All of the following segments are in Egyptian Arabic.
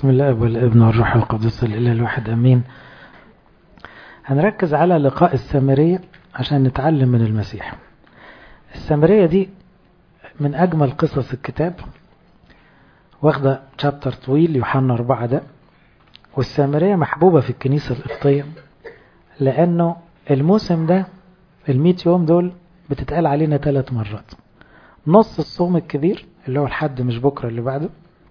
بسم الله والابن والروح القدس الإله الواحد أمين هنركز على لقاء السامرية عشان نتعلم من المسيح السامرية دي من أجمل قصص الكتاب واخدة شابتر طويل يوحنا أربعة ده والسامرية محبوبة في الكنيسة القبطية لأنه الموسم ده الميت يوم دول بتتقال علينا ثلاث مرات نص الصوم الكبير اللي هو الحد مش بكرة اللي بعده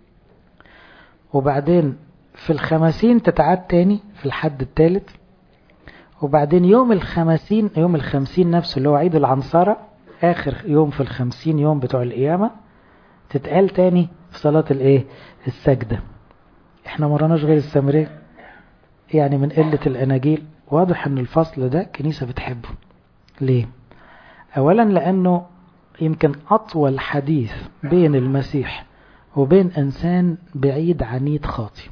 وبعدين في الخمسين تتعاد تاني في الحد الثالث وبعدين يوم الخمسين يوم الخمسين نفسه اللي هو عيد العنصرة آخر يوم في الخمسين يوم بتوع القيامة تتقال تاني في صلاة الايه السجدة احنا مرناش غير السامرية يعني من قلة الأناجيل واضح ان الفصل ده كنيسة بتحبه ليه اولا لانه يمكن اطول حديث بين المسيح وبين انسان بعيد عنيد خاطي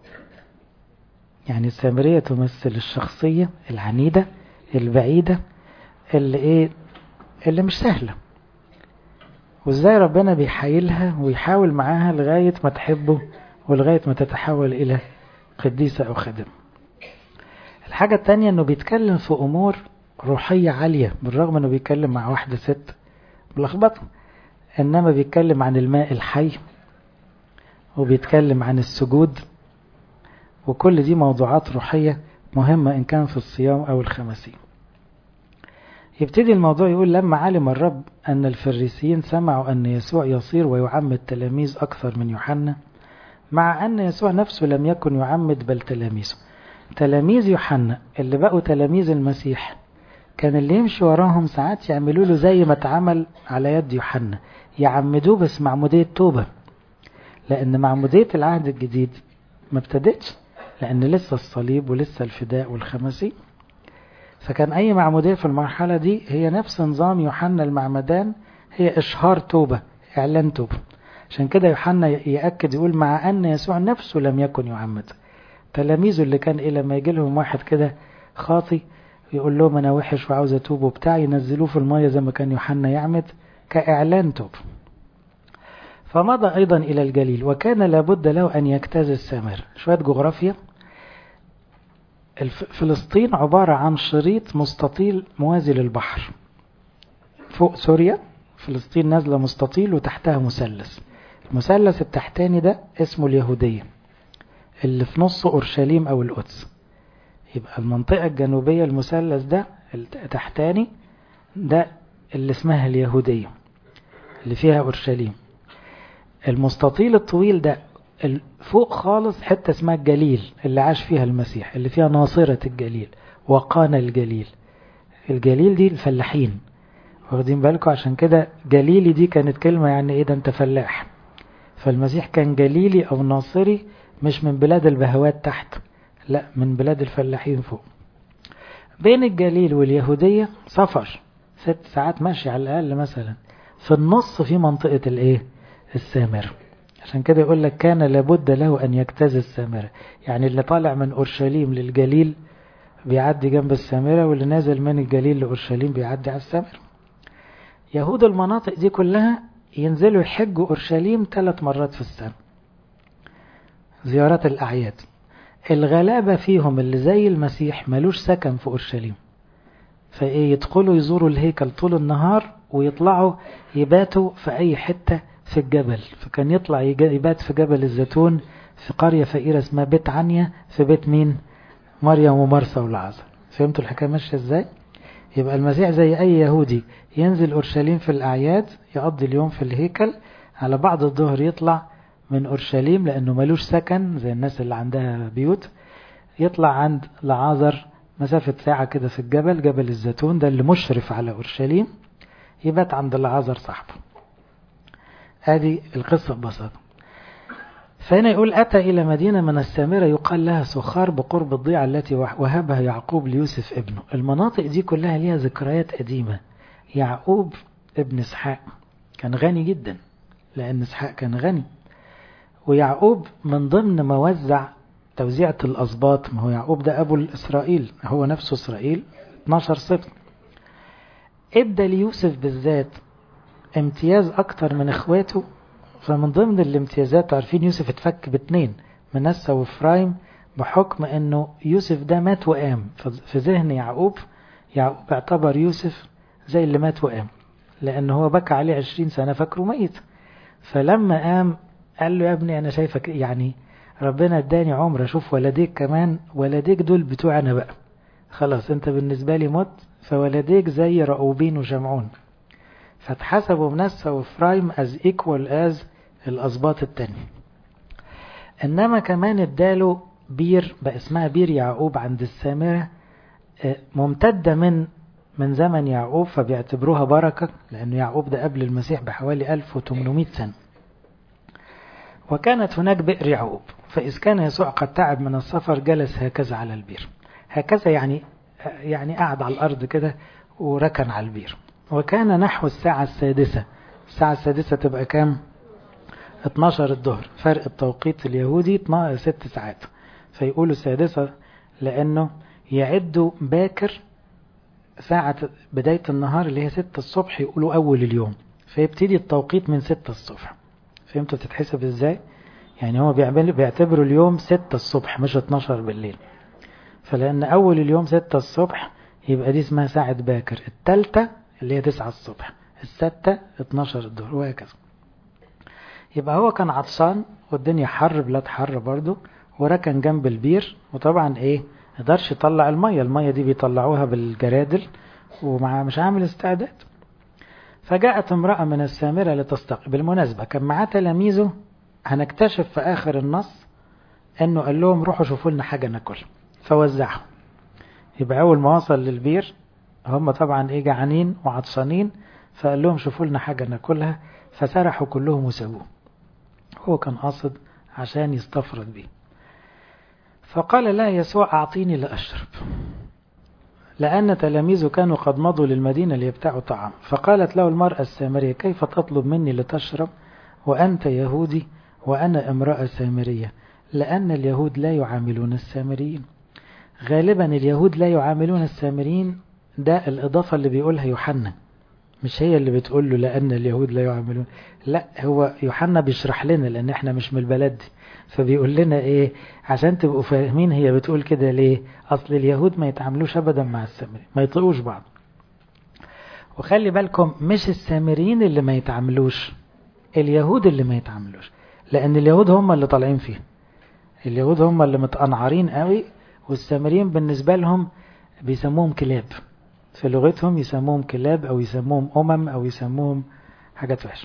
يعني السامرية تمثل الشخصية العنيدة البعيدة اللي ايه اللي مش سهلة وازاي ربنا بيحايلها ويحاول معاها لغاية ما تحبه ولغاية ما تتحول الى قديسة او خادم الحاجة التانية انه بيتكلم في امور روحية عالية بالرغم انه بيتكلم مع واحدة ست ملخبطة انما بيتكلم عن الماء الحي وبيتكلم عن السجود وكل دي موضوعات روحية مهمة إن كان في الصيام أو الخمسين يبتدي الموضوع يقول لما علم الرب أن الفريسيين سمعوا أن يسوع يصير ويعمد تلاميذ أكثر من يوحنا مع أن يسوع نفسه لم يكن يعمد بل تلاميذه تلاميذ يوحنا اللي بقوا تلاميذ المسيح كان اللي يمشي وراهم ساعات يعملوا له زي ما اتعمل على يد يوحنا يعمدوه بس معمودية توبة لأن معمودية العهد الجديد ما ابتدتش لأن لسه الصليب ولسه الفداء والخمسي فكان أي معمودية في المرحلة دي هي نفس نظام يوحنا المعمدان هي إشهار توبة إعلان توبة عشان كده يوحنا يأكد يقول مع أن يسوع نفسه لم يكن يعمد تلاميذه اللي كان إيه لما يجي لهم واحد كده خاطي يقول لهم أنا وحش وعاوز أتوب وبتاع ينزلوه في المية زي ما كان يوحنا يعمد كإعلان توبة فمضى أيضا إلى الجليل وكان لابد له أن يجتاز السامر شوية جغرافيا فلسطين عبارة عن شريط مستطيل موازي للبحر فوق سوريا فلسطين نازلة مستطيل وتحتها مثلث المثلث التحتاني ده اسمه اليهودية اللي في نص أورشليم أو القدس يبقى المنطقة الجنوبية المثلث ده التحتاني ده اللي اسمها اليهودية اللي فيها أورشليم المستطيل الطويل ده فوق خالص حتة اسمها الجليل اللي عاش فيها المسيح اللي فيها ناصرة الجليل وقانا الجليل الجليل دي الفلاحين واخدين بالكم عشان كده جليلي دي كانت كلمة يعني ايه ده انت فلاح فالمسيح كان جليلي او ناصري مش من بلاد البهوات تحت لا من بلاد الفلاحين فوق بين الجليل واليهودية سفر ست ساعات ماشي على الأقل مثلا في النص في منطقة الايه السامر عشان كده يقول لك كان لابد له أن يجتاز السامرة يعني اللي طالع من أورشليم للجليل بيعدي جنب السامرة واللي نازل من الجليل لأورشليم بيعدي على السامرة يهود المناطق دي كلها ينزلوا يحجوا أورشليم ثلاث مرات في السنة زيارات الأعياد الغلابة فيهم اللي زي المسيح ملوش سكن في أورشليم فإيه يدخلوا يزوروا الهيكل طول النهار ويطلعوا يباتوا في أي حتة في الجبل فكان يطلع يبات في جبل الزيتون في قرية فقيرة اسمها بيت عنيا في بيت مين مريم ومرسى والعازر فهمتوا الحكاية ماشية ازاي يبقى المسيح زي اي يهودي ينزل اورشليم في الاعياد يقضي اليوم في الهيكل على بعد الظهر يطلع من اورشليم لانه ملوش سكن زي الناس اللي عندها بيوت يطلع عند لعازر مسافة ساعة كده في الجبل جبل الزيتون ده اللي مشرف على اورشليم يبات عند لعازر صاحبه هذه القصة ببساطة فهنا يقول أتى إلى مدينة من السامرة يقال لها سخار بقرب الضيعة التي وهبها يعقوب ليوسف ابنه المناطق دي كلها ليها ذكريات قديمة يعقوب ابن اسحاق كان غني جدا لأن اسحاق كان غني ويعقوب من ضمن موزع توزيعة الأسباط ما هو يعقوب ده أبو الإسرائيل هو نفسه إسرائيل 12 سبط ادى ليوسف بالذات امتياز اكتر من اخواته فمن ضمن الامتيازات عارفين يوسف اتفك باتنين منسى وفرايم بحكم انه يوسف ده مات وقام في ذهن يعقوب يعقوب اعتبر يوسف زي اللي مات وقام لأن هو بكى عليه عشرين سنة فاكره ميت فلما قام قال له يا ابني أنا شايفك يعني ربنا اداني عمر أشوف ولديك كمان ولديك دول بتوعنا بقى خلاص أنت بالنسبة لي مت فولديك زي رؤوبين وشمعون فاتحسبوا منسى وفرايم as equal as الأسباط التاني إنما كمان اداله بير بقى اسمها بير يعقوب عند السامرة ممتدة من من زمن يعقوب فبيعتبروها بركة لأن يعقوب ده قبل المسيح بحوالي 1800 سنة وكانت هناك بئر يعقوب فإذ كان يسوع قد تعب من السفر جلس هكذا على البير هكذا يعني يعني قعد على الأرض كده وركن على البير وكان نحو الساعة السادسة الساعة السادسة تبقى كام 12 الظهر فرق التوقيت اليهودي 6 ساعات فيقولوا السادسة لأنه يعدوا باكر ساعة بداية النهار اللي هي 6 الصبح يقولوا أول اليوم فيبتدي التوقيت من 6 الصبح فهمتوا تتحسب ازاي يعني هو بيعمل بيعتبروا اليوم 6 الصبح مش 12 بالليل فلأن أول اليوم 6 الصبح يبقى دي اسمها ساعة باكر التالتة اللي هي 9 الصبح الستة 12 الظهر وهكذا يبقى هو كان عطشان والدنيا حر بلاد حر برضه وركن جنب البير وطبعا ايه قدرش يطلع المية المية دي بيطلعوها بالجرادل ومع مش عامل استعداد فجاءت امرأة من السامرة لتستقي بالمناسبة كان معاه تلاميذه هنكتشف في آخر النص انه قال لهم روحوا شوفوا لنا حاجة ناكل فوزعهم يبقى أول ما وصل للبير هم طبعا ايه جعانين وعطشانين فقال لهم شوفوا لنا حاجة ناكلها فسرحوا كلهم وسابوه هو كان قاصد عشان يستفرد بيه فقال لا يسوع أعطيني لأشرب لأن تلاميذه كانوا قد مضوا للمدينة ليبتاعوا طعام فقالت له المرأة السامرية كيف تطلب مني لتشرب وأنت يهودي وأنا امرأة سامرية لأن اليهود لا يعاملون السامريين غالبا اليهود لا يعاملون السامريين ده الإضافة اللي بيقولها يوحنا مش هي اللي بتقول له لأن اليهود لا يعاملون لا هو يوحنا بيشرح لنا لأن احنا مش من البلد دي فبيقول لنا ايه عشان تبقوا فاهمين هي بتقول كده ليه اصل اليهود ما يتعاملوش ابدا مع السامري ما يطيقوش بعض وخلي بالكم مش السامريين اللي ما يتعاملوش اليهود اللي ما يتعاملوش لان اليهود هم اللي طالعين فيه اليهود هم اللي متقنعرين قوي والسامريين بالنسبة لهم بيسموهم كلاب في لغتهم يسموهم كلاب او يسموهم امم او يسموهم حاجات وحشه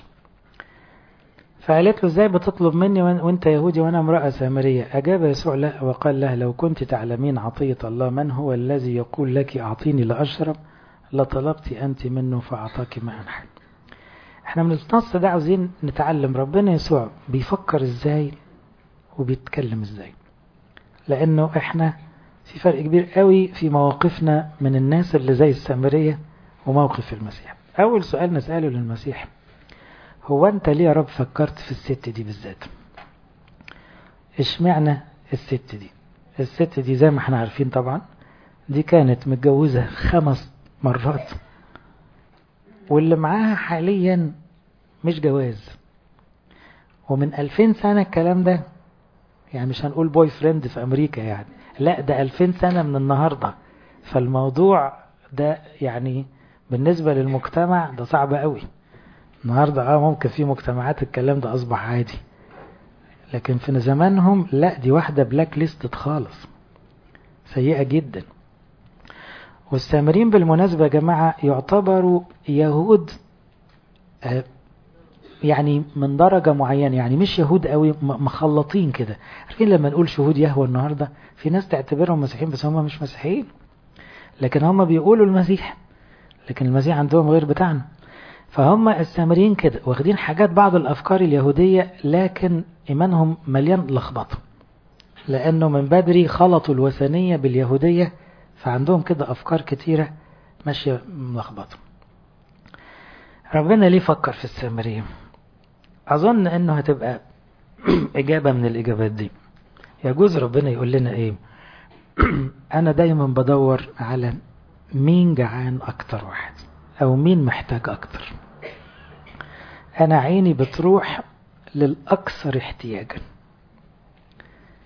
فقالت له ازاي بتطلب مني وانت يهودي وانا امرأة سامرية اجاب يسوع له وقال له لو كنت تعلمين عطية الله من هو الذي يقول لك اعطيني لاشرب لطلبت انت منه فاعطاك ماء حي احنا من النص ده عاوزين نتعلم ربنا يسوع بيفكر ازاي وبيتكلم ازاي لانه احنا في فرق كبير قوي في مواقفنا من الناس اللي زي السامرية وموقف المسيح اول سؤال نسأله للمسيح هو انت ليه يا رب فكرت في الست دي بالذات اشمعنى الست دي الست دي زي ما احنا عارفين طبعا دي كانت متجوزة خمس مرات واللي معاها حاليا مش جواز ومن ألفين سنة الكلام ده يعني مش هنقول بوي فريند في أمريكا يعني لا ده ألفين سنة من النهاردة فالموضوع ده يعني بالنسبة للمجتمع ده صعب قوي النهاردة اه ممكن في مجتمعات الكلام ده أصبح عادي لكن في زمانهم لا دي واحدة بلاك ليستد خالص سيئة جدا والسامرين بالمناسبة يا جماعة يعتبروا يهود آه يعني من درجة معينة يعني مش يهود قوي مخلطين كده عارفين لما نقول شهود يهوى النهاردة في ناس تعتبرهم مسيحيين بس هم مش مسيحيين لكن هم بيقولوا المسيح لكن المسيح عندهم غير بتاعنا فهم السامريين كده واخدين حاجات بعض الأفكار اليهودية لكن إيمانهم مليان لخبطة لأنه من بدري خلطوا الوثنية باليهودية فعندهم كده أفكار كتيرة ماشية ملخبطة ربنا ليه فكر في السامريين أظن أنه هتبقى إجابة من الإجابات دي يجوز ربنا يقول لنا إيه أنا دايما بدور على مين جعان أكتر واحد أو مين محتاج أكتر أنا عيني بتروح للأكثر احتياجا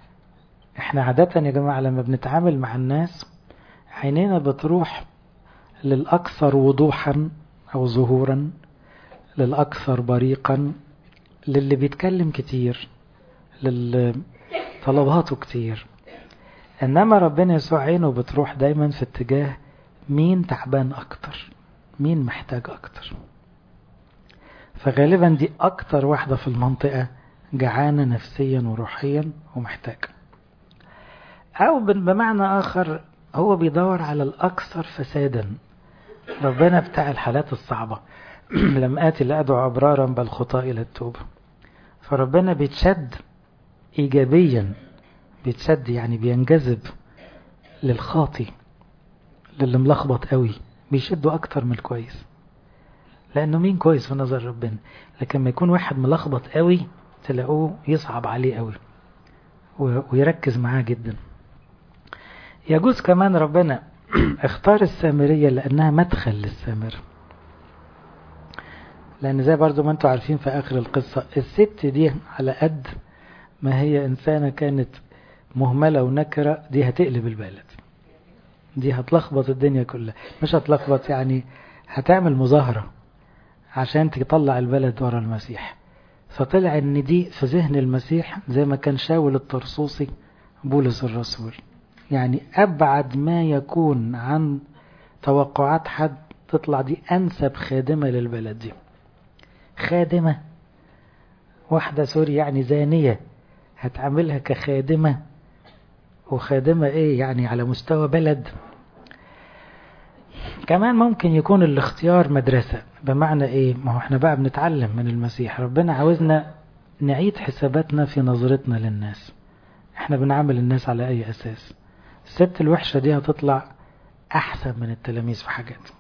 احنا عادة يا جماعة لما بنتعامل مع الناس عينينا بتروح للأكثر وضوحا أو ظهورا للأكثر بريقا للي بيتكلم كتير للي طلباته كتير إنما ربنا يسوع عينه بتروح دايما في اتجاه مين تعبان أكتر مين محتاج أكتر فغالبا دي أكتر واحدة في المنطقة جعانة نفسيا وروحيا ومحتاجة أو بمعنى آخر هو بيدور على الأكثر فسادا ربنا بتاع الحالات الصعبة لم آتي لأدعو أبرارا بل خطاء إلى التوبة فربنا بيتشد إيجابيا بيتشد يعني بينجذب للخاطي للي ملخبط قوي بيشده أكتر من الكويس لأنه مين كويس في نظر ربنا لكن ما يكون واحد ملخبط قوي تلاقوه يصعب عليه قوي ويركز معاه جدا يجوز كمان ربنا اختار السامرية لأنها مدخل للسامر لأن زي برضو ما انتوا عارفين في آخر القصة الست دي على قد ما هي إنسانة كانت مهملة ونكرة دي هتقلب البلد دي هتلخبط الدنيا كلها مش هتلخبط يعني هتعمل مظاهرة عشان تطلع البلد ورا المسيح فطلع ان دي في ذهن المسيح زي ما كان شاول الطرسوسي بولس الرسول يعني أبعد ما يكون عن توقعات حد تطلع دي أنسب خادمة للبلد دي خادمة واحدة سوري يعني زانية هتعملها كخادمة وخادمة ايه يعني على مستوى بلد كمان ممكن يكون الاختيار مدرسة بمعنى ايه ما هو احنا بقى بنتعلم من المسيح ربنا عاوزنا نعيد حساباتنا في نظرتنا للناس احنا بنعامل الناس على اي اساس الست الوحشة دي هتطلع احسن من التلاميذ في حاجات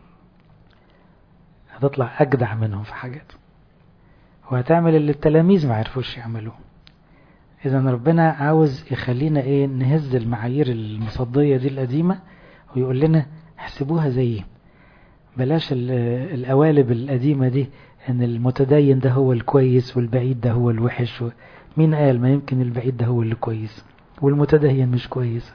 هتطلع اجدع منهم في حاجات وهتعمل اللي التلاميذ ما عرفوش يعملوه اذا ربنا عاوز يخلينا ايه نهز المعايير المصدية دي القديمة ويقول لنا احسبوها زيي بلاش القوالب القديمة دي ان المتدين ده هو الكويس والبعيد ده هو الوحش مين قال ما يمكن البعيد ده هو اللي كويس والمتدين مش كويس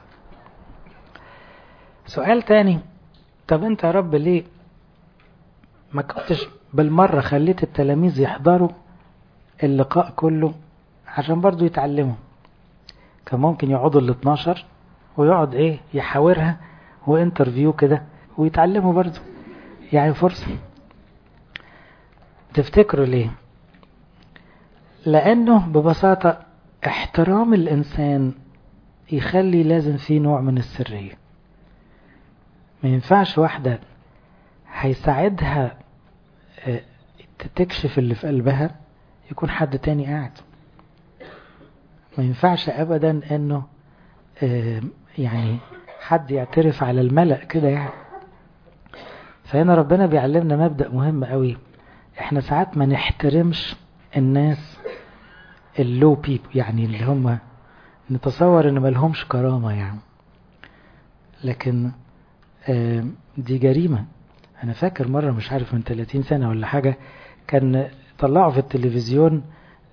سؤال تاني طب انت يا رب ليه ما كنتش بالمرة خليت التلاميذ يحضروا اللقاء كله عشان برضو يتعلموا كان ممكن يقعدوا ال 12 ويقعد ايه يحاورها وانترفيو كده ويتعلموا برضو يعني فرصة تفتكروا ليه لانه ببساطة احترام الانسان يخلي لازم فيه نوع من السرية ما ينفعش واحدة هيساعدها تكشف اللي في قلبها يكون حد تاني قاعد ما ينفعش ابدا انه يعني حد يعترف على الملأ كده يعني فهنا ربنا بيعلمنا مبدأ مهم قوي احنا ساعات ما نحترمش الناس اللو بيب يعني اللي هم نتصور ان ملهمش كرامة يعني لكن دي جريمة انا فاكر مرة مش عارف من 30 سنة ولا حاجة كان طلعوا في التلفزيون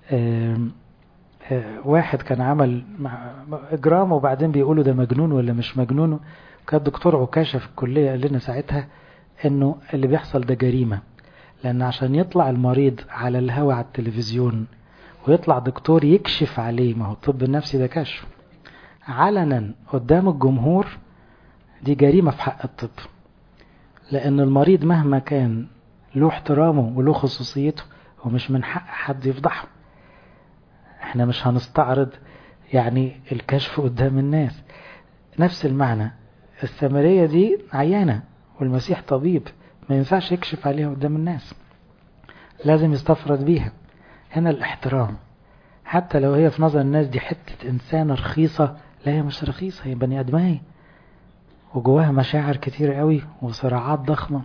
واحد كان عمل اجرام وبعدين بيقولوا ده مجنون ولا مش مجنون كان دكتور عكاشة في الكلية قال لنا ساعتها انه اللي بيحصل ده جريمة لان عشان يطلع المريض على الهوا على التلفزيون ويطلع دكتور يكشف عليه ما هو الطب النفسي ده كشف علنا قدام الجمهور دي جريمة في حق الطب لأن المريض مهما كان له احترامه وله خصوصيته ومش من حق حد يفضحه احنا مش هنستعرض يعني الكشف قدام الناس نفس المعنى السامرية دي عيانة والمسيح طبيب ما ينفعش يكشف عليها قدام الناس لازم يستفرد بيها هنا الاحترام حتى لو هي في نظر الناس دي حتة إنسانة رخيصة لا هي مش رخيصة هي بني أدمية وجواها مشاعر كتير قوي وصراعات ضخمة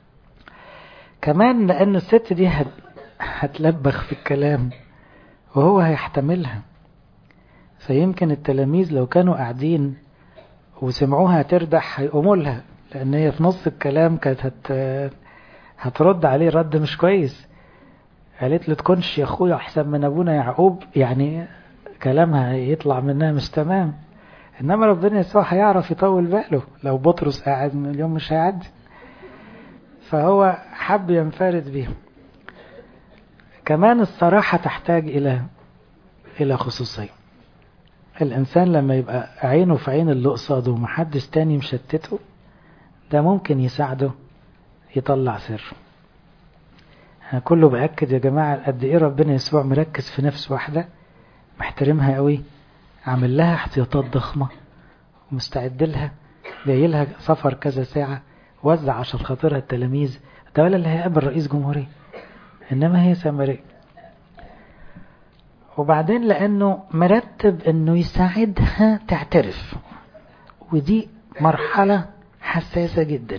كمان لأن الست دي هت... هتلبخ في الكلام وهو هيحتملها فيمكن التلاميذ لو كانوا قاعدين وسمعوها تردح هيقوموا لها لأن هي في نص الكلام كانت هت... هترد عليه رد مش كويس قالت له تكونش يا اخويا احسن من ابونا يعقوب يعني كلامها يطلع منها مش تمام انما ربنا يسوع هيعرف يطول باله لو بطرس قاعد من اليوم مش هيعدي فهو حب ينفرد بيهم كمان الصراحة تحتاج إلى إلى خصوصية الإنسان لما يبقى عينه في عين اللي قصاده ومحدش تاني مشتته ده ممكن يساعده يطلع سر أنا كله بأكد يا جماعة قد إيه ربنا يسوع مركز في نفس واحدة محترمها قوي عامل لها احتياطات ضخمة ومستعد لها جاي لها سفر كذا ساعة وزع عشان خاطرها التلاميذ ده ولا اللي هيقابل رئيس جمهورية إنما هي سامرية وبعدين لأنه مرتب إنه يساعدها تعترف ودي مرحلة حساسة جدا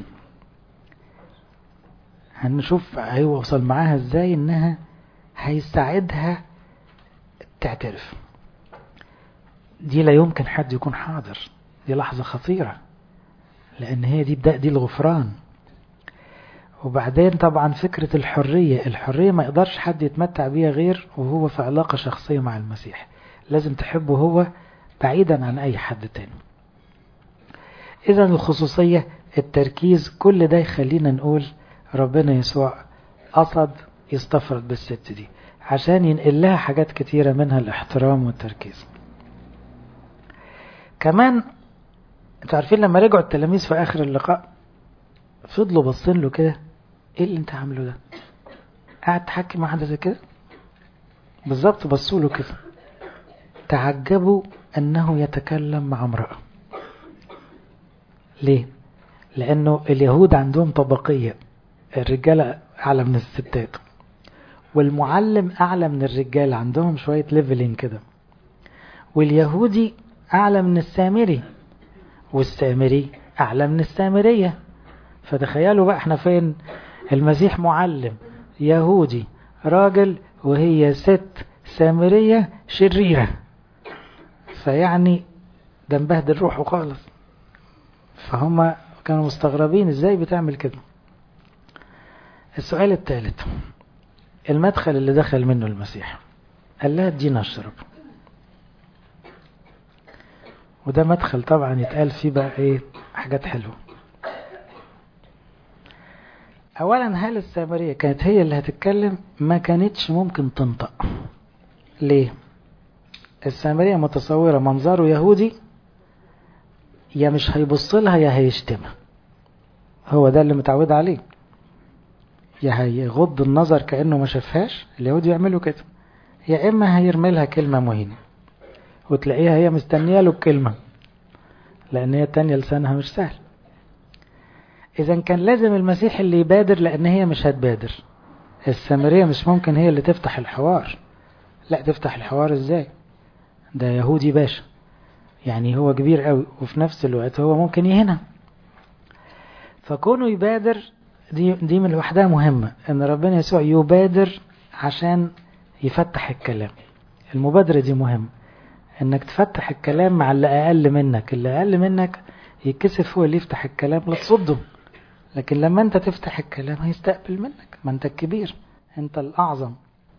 هنشوف هيوصل معاها ازاي انها هيساعدها تعترف دي لا يمكن حد يكون حاضر دي لحظة خطيرة لأن هي دي بدأ دي الغفران وبعدين طبعا فكرة الحرية الحرية ما يقدرش حد يتمتع بيها غير وهو في علاقة شخصية مع المسيح لازم تحبه هو بعيدا عن أي حد تاني إذا الخصوصية التركيز كل ده يخلينا نقول ربنا يسوع قصد يستفرد بالست دي عشان ينقل لها حاجات كتيرة منها الاحترام والتركيز كمان انتوا عارفين لما رجعوا التلاميذ في آخر اللقاء فضلوا باصين له كده ايه اللي انت عامله ده قاعد تحكي مع حد زي كده بالظبط بصوا له كده تعجبوا انه يتكلم مع امرأة ليه لانه اليهود عندهم طبقية الرجالة اعلى من الستات والمعلم اعلى من الرجال عندهم شوية ليفلين كده واليهودي اعلى من السامري والسامري اعلى من السامرية فتخيلوا بقى احنا فين المسيح معلم يهودي راجل وهي ست سامرية شريرة فيعني ده مبهدل روحه خالص فهم كانوا مستغربين ازاي بتعمل كده السؤال الثالث المدخل اللي دخل منه المسيح قال لها ادينا اشرب وده مدخل طبعا يتقال فيه بقى ايه حاجات حلوه اولا هل السامريه كانت هي اللي هتتكلم ما كانتش ممكن تنطق ليه السامريه متصوره منظره يهودي يا مش هيبص لها يا هيشتمها هو ده اللي متعود عليه يا هيغض النظر كانه ما شافهاش اليهود يعملوا كده يا اما هيرمي لها كلمه مهينه وتلاقيها هي مستنيه له الكلمه لان هي التانية لسانها مش سهل إذا كان لازم المسيح اللي يبادر لأن هي مش هتبادر السامرية مش ممكن هي اللي تفتح الحوار لا تفتح الحوار ازاي ده يهودي باشا يعني هو كبير قوي وفي نفس الوقت هو ممكن يهنا فكونه يبادر دي, دي من لوحدها مهمة ان ربنا يسوع يبادر عشان يفتح الكلام المبادرة دي مهمة انك تفتح الكلام مع اللي اقل منك اللي اقل منك يتكسف هو اللي يفتح الكلام لا تصده لكن لما انت تفتح الكلام هيستقبل منك ما انت الكبير انت الاعظم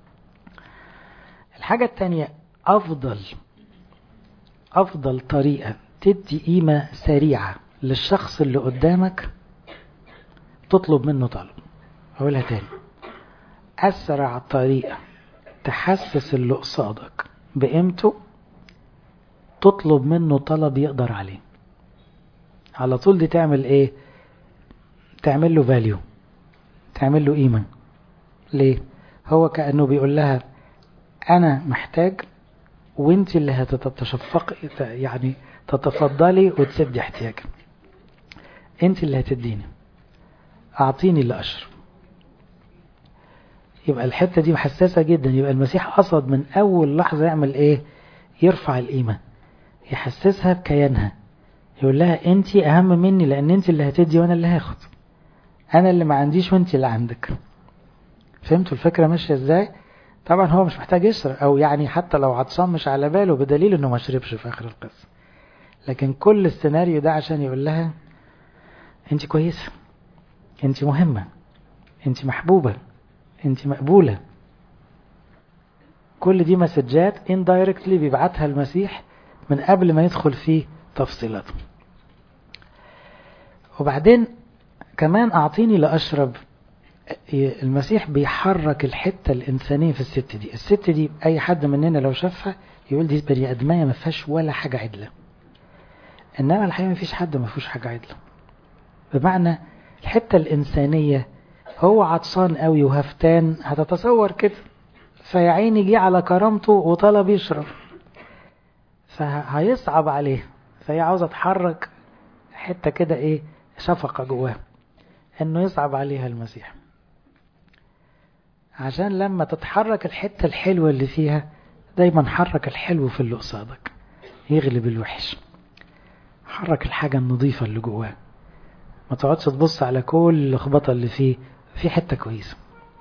الحاجة التانية افضل افضل طريقة تدي قيمة سريعة للشخص اللي قدامك تطلب منه طلب اقولها تاني اسرع طريقة تحسس اللي قصادك بقيمته تطلب منه طلب يقدر عليه على طول دي تعمل ايه تعمل له فاليو تعمل له قيمة ليه هو كأنه بيقول لها انا محتاج وانت اللي هتتشفق يعني تتفضلي وتسدي احتياجي انت اللي هتديني اعطيني اللي اشرب يبقى الحتة دي حساسة جدا يبقى المسيح قصد من اول لحظة يعمل ايه يرفع القيمة يحسسها بكيانها يقول لها انت اهم مني لان انت اللي هتدي وانا اللي هاخد انا اللي ما عنديش وانت اللي عندك فهمتوا الفكرة ماشية ازاي طبعا هو مش محتاج يشرب او يعني حتى لو عطشان مش على باله بدليل انه ما شربش في اخر القصة لكن كل السيناريو ده عشان يقول لها انت كويسة انت مهمة انت محبوبة انت مقبولة كل دي مسجات indirectly بيبعتها المسيح من قبل ما يدخل في تفصيلات وبعدين كمان أعطيني لأشرب المسيح بيحرك الحتة الإنسانية في الست دي الست دي أي حد مننا لو شافها يقول دي بني أدمية ما فيهاش ولا حاجة عدلة إنما الحقيقة ما فيش حد ما فيهوش حاجة عدلة بمعنى الحتة الإنسانية هو عطشان قوي وهفتان هتتصور كده فيا عيني جه على كرامته وطلب يشرب فهيصعب عليه فهي عاوزة تحرك حتة كده ايه شفقة جواه انه يصعب عليها المسيح عشان لما تتحرك الحتة الحلوة اللي فيها دايما حرك الحلو في اللي قصادك يغلب الوحش حرك الحاجة النظيفة اللي جواه ما تقعدش تبص على كل اللخبطة اللي فيه في حتة كويسة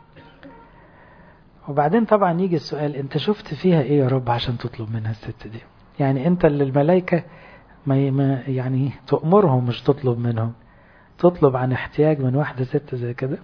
وبعدين طبعا يجي السؤال انت شفت فيها ايه يا رب عشان تطلب منها الست دي يعني انت اللي الملائكة ما يعني تأمرهم مش تطلب منهم تطلب عن احتياج من واحدة ست زي كده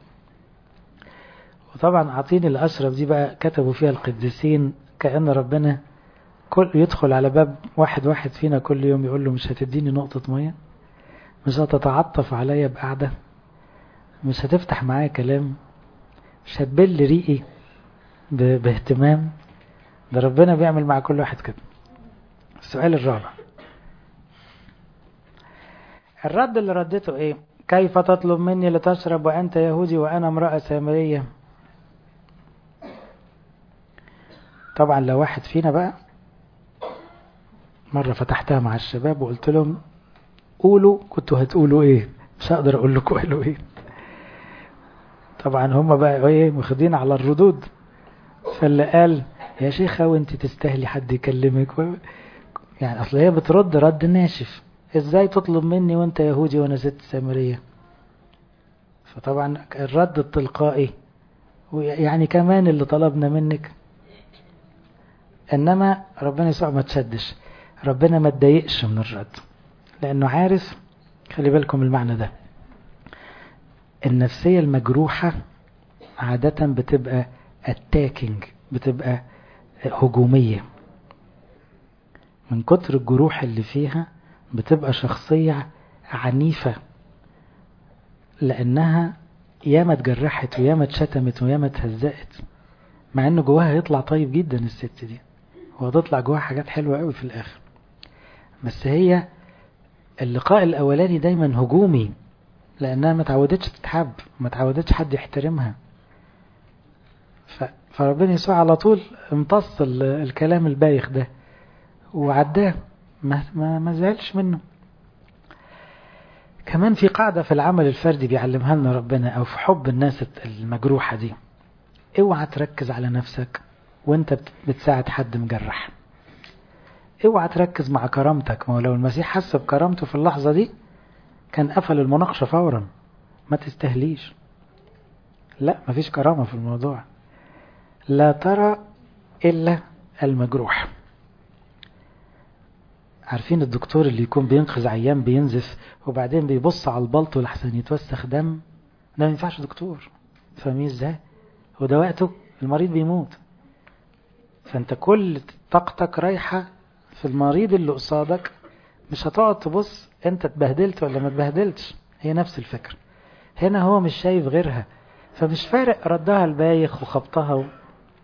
وطبعا أعطيني الأشرف دي بقى كتبوا فيها القديسين كأن ربنا كل يدخل على باب واحد واحد فينا كل يوم يقول له مش هتديني نقطة مية مش هتتعطف عليا بقعدة مش هتفتح معايا كلام مش هتبل ريقي باهتمام ده ربنا بيعمل مع كل واحد كده السؤال الرابع الرد اللي ردته ايه كيف تطلب مني لتشرب وأنت يهودي وأنا امرأة سامرية طبعا لو واحد فينا بقى مرة فتحتها مع الشباب وقلت لهم قولوا كنتوا هتقولوا ايه مش هقدر اقول لكم قالوا ايه طبعا هم بقى ايه مخدين على الردود فاللي قال يا شيخة وانت تستاهلي حد يكلمك و... يعني اصل هي بترد رد ناشف ازاي تطلب مني وانت يهودي وانا ست سامرية فطبعا الرد التلقائي يعني كمان اللي طلبنا منك انما ربنا يسوع ما تشدش ربنا ما تضايقش من الرد لانه عارف خلي بالكم المعنى ده النفسية المجروحة عادة بتبقى اتاكينج بتبقى هجومية من كتر الجروح اللي فيها بتبقى شخصية عنيفة لأنها ياما اتجرحت وياما اتشتمت وياما اتهزقت مع ان جواها يطلع طيب جدا الست دي وهتطلع جواها حاجات حلوة قوي في الآخر بس هي اللقاء الأولاني دايما هجومي لأنها ما تعودتش تتحب ما تعودتش حد يحترمها ف... فربنا يسوع على طول امتص الكلام البايخ ده وعداه ما ما ما زعلش منه كمان في قاعدة في العمل الفردي بيعلمها لنا ربنا أو في حب الناس المجروحة دي اوعى تركز على نفسك وانت بتساعد حد مجرح اوعى تركز مع كرامتك ما هو لو المسيح حس بكرامته في اللحظة دي كان قفل المناقشة فورا ما تستهليش لا مفيش كرامة في الموضوع لا ترى إلا المجروح عارفين الدكتور اللي يكون بينقذ عيان بينزف وبعدين بيبص على البلطو لحسن يتوسخ دم ده ما ينفعش دكتور فاهمين ازاي وده وقته المريض بيموت فانت كل طاقتك رايحة في المريض اللي قصادك مش هتقعد تبص انت اتبهدلت ولا ما اتبهدلتش هي نفس الفكرة هنا هو مش شايف غيرها فمش فارق ردها البايخ وخبطها و...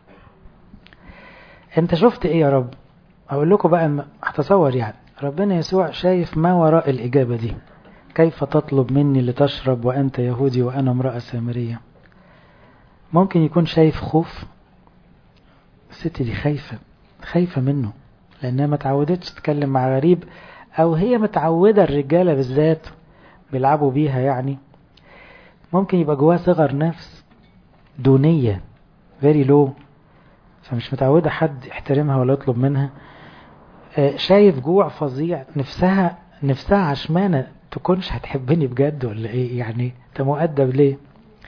انت شفت ايه يا رب اقول لكم بقى هتصور يعني ربنا يسوع شايف ما وراء الإجابة دي كيف تطلب مني لتشرب وأنت يهودي وأنا امرأة سامرية ممكن يكون شايف خوف الست دي خايفة خايفة منه لأنها ما تعودتش تتكلم مع غريب أو هي متعودة الرجالة بالذات بيلعبوا بيها يعني ممكن يبقى جواها صغر نفس دونية very low فمش متعودة حد يحترمها ولا يطلب منها شايف جوع فظيع نفسها نفسها عشمانة تكونش هتحبني بجد ولا ايه يعني انت مؤدب ليه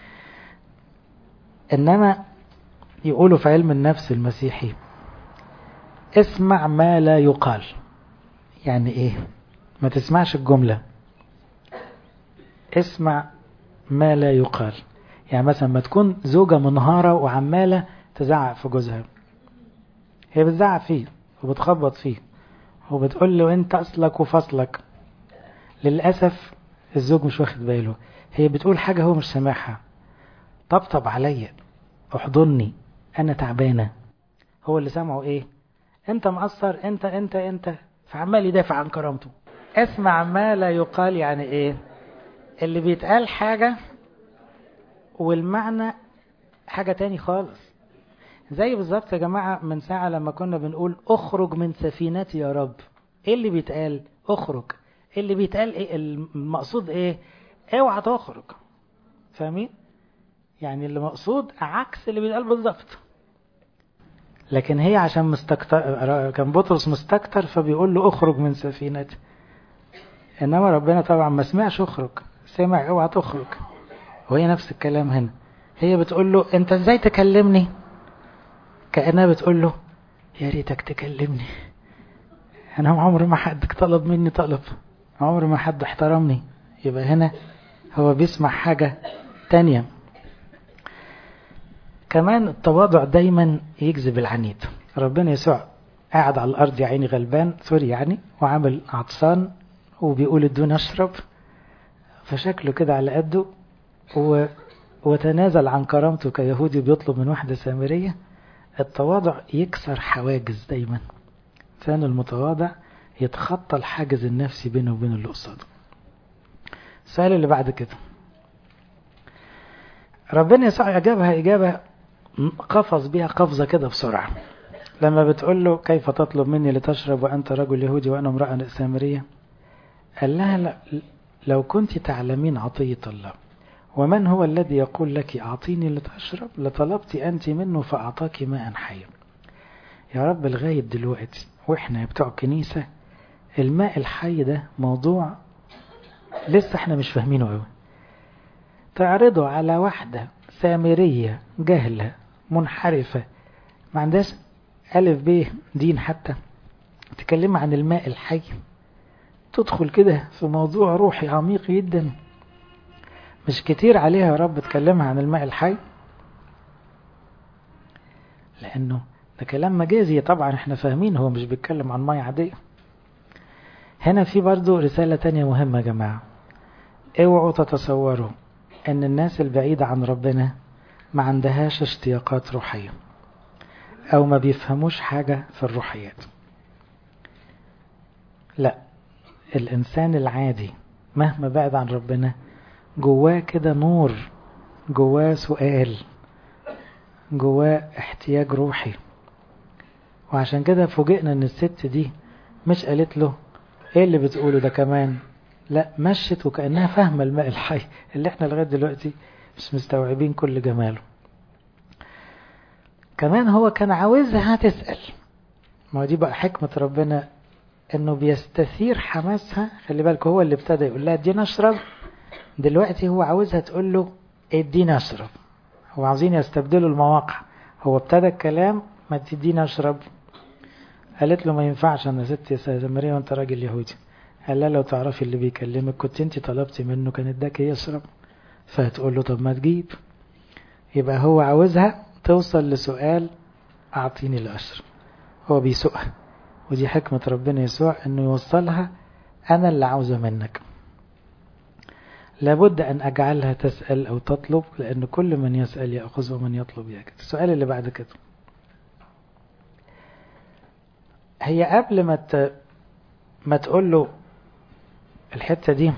انما يقولوا في علم النفس المسيحي اسمع ما لا يقال يعني ايه ما تسمعش الجملة اسمع ما لا يقال يعني مثلا ما تكون زوجة منهارة وعمالة تزعق في جوزها هي بتزعق فيه وبتخبط فيه وبتقول له انت اصلك وفصلك للأسف الزوج مش واخد باله هي بتقول حاجة هو مش سامعها طبطب عليا احضني انا تعبانة هو اللي سامعه ايه انت مقصر انت انت انت فعمال يدافع عن كرامته اسمع ما لا يقال يعني ايه اللي بيتقال حاجة والمعنى حاجة تاني خالص زي بالظبط يا جماعة من ساعة لما كنا بنقول اخرج من سفينتي يا رب ايه اللي بيتقال اخرج اللي بيتقال ايه المقصود ايه اوعى تخرج فاهمين يعني اللي مقصود عكس اللي بيتقال بالظبط لكن هي عشان مستكتر كان بطرس مستكتر فبيقول له اخرج من سفينتي انما ربنا طبعا ما سمعش اخرج سمع اوعى تخرج وهي نفس الكلام هنا هي بتقول له انت ازاي تكلمني كأنها بتقول له يا ريتك تكلمني انا عمر ما حد طلب مني طلب عمر ما حد احترمني يبقى هنا هو بيسمع حاجة تانية كمان التواضع دايما يجذب العنيد ربنا يسوع قاعد على الأرض يا عيني غلبان سوري يعني وعامل عطسان وبيقول ادوني اشرب فشكله كده على قده و... وتنازل عن كرامته كيهودي بيطلب من واحدة سامرية التواضع يكسر حواجز دايما الإنسان المتواضع يتخطى الحاجز النفسي بينه وبين اللي قصاده السؤال اللي بعد كده ربنا يسوع أجابها إجابة قفز بيها قفزة كده بسرعة لما بتقول له كيف تطلب مني لتشرب وأنت رجل يهودي وأنا امرأة سامرية قال لها لو كنت تعلمين عطية الله ومن هو الذي يقول لك أعطيني لتشرب لطلبت أنت منه فأعطاك ماء حيا يا رب لغاية دلوقتي وإحنا بتوع كنيسة الماء الحي ده موضوع لسه احنا مش فاهمينه قوي تعرضه على واحدة سامرية جهلة منحرفة ما عندهاش ألف ب دين حتى تكلم عن الماء الحي تدخل كده في موضوع روحي عميق جدا مش كتير عليها يا رب تكلمها عن الماء الحي لأنه ده كلام مجازي طبعا احنا فاهمين هو مش بيتكلم عن مية عادية هنا في برضو رسالة تانية مهمة يا جماعة اوعوا تتصوروا ان الناس البعيدة عن ربنا ما عندهاش اشتياقات روحية او ما بيفهموش حاجة في الروحيات لا الانسان العادي مهما بعد عن ربنا جواه كده نور جواه سؤال جواه احتياج روحي وعشان كده فوجئنا ان الست دي مش قالت له ايه اللي بتقوله ده كمان لا مشت وكأنها فاهمة الماء الحي اللي احنا لغاية دلوقتي مش مستوعبين كل جماله كمان هو كان عاوزها تسأل ما دي بقى حكمة ربنا انه بيستثير حماسها خلي بالك هو اللي ابتدى يقول لها ادينا اشرب دلوقتي هو عاوزها تقول له ادينا اشرب هو عاوزين يستبدلوا المواقع هو ابتدى الكلام ما تدينا اشرب قالت له ما ينفعش انا ست يا سامريه وانت راجل يهودي قال لها لو تعرفي اللي بيكلمك كنت انت طلبتي منه كان اداك يشرب فهتقول له طب ما تجيب يبقى هو عاوزها توصل لسؤال اعطيني الاشرب هو بيسوقها ودي حكمة ربنا يسوع انه يوصلها انا اللي عاوزه منك لابد ان اجعلها تسأل او تطلب لان كل من يسأل يأخذ ومن يطلب يجد السؤال اللي بعد كده هي قبل ما ت... ما تقول له الحتة دي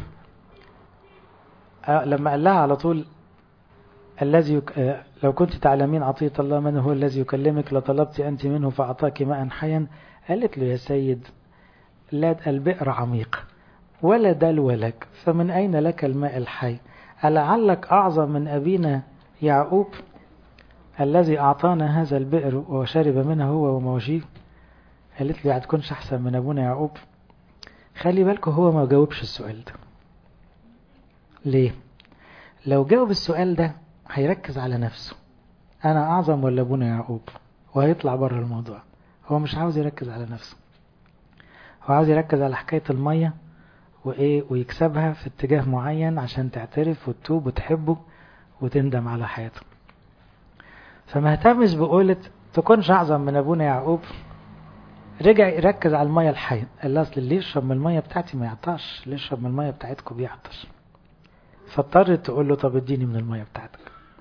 أه لما قال لها على طول الذي يك... أه لو كنت تعلمين عطية الله من هو الذي يكلمك لطلبت أنت منه فأعطاك ماء حيا قالت له يا سيد لا البئر عميق ولا دلو لك فمن أين لك الماء الحي ألعلك أعظم من أبينا يعقوب الذي أعطانا هذا البئر وشرب منه هو ومواشيه قالت لي هتكونش أحسن من أبونا يعقوب خلي بالكم هو ما جاوبش السؤال ده ليه لو جاوب السؤال ده هيركز على نفسه أنا أعظم ولا أبونا يعقوب وهيطلع بره الموضوع هو مش عاوز يركز على نفسه هو عاوز يركز على حكاية المية وإيه ويكسبها في اتجاه معين عشان تعترف وتتوب وتحبه وتندم على حياته فما اهتمش بقولة تكونش أعظم من أبونا يعقوب رجع يركز على المية الحية قال اصل اللي يشرب من المية بتاعتي ما يعطش اللي يشرب من المية بتاعتكم بيعطش فاضطرت تقول له طب اديني من المية بتاعتك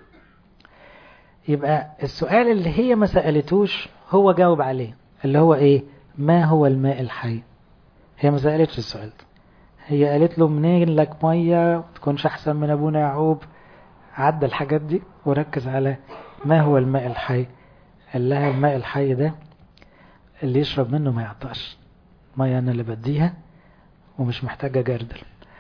يبقى السؤال اللي هي ما سألتوش هو جاوب عليه اللي هو ايه ما هو الماء الحي هي ما سألتش السؤال ده هي قالت له منين لك مية تكونش احسن من ابونا يعقوب عدى الحاجات دي وركز على ما هو الماء الحي قال لها الماء الحي ده اللي يشرب منه ما يعطش مية انا اللي بديها ومش محتاجة جردل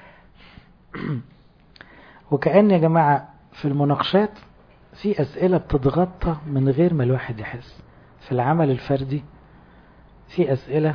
وكأن يا جماعة في المناقشات في أسئلة بتتغطى من غير ما الواحد يحس في العمل الفردي في أسئلة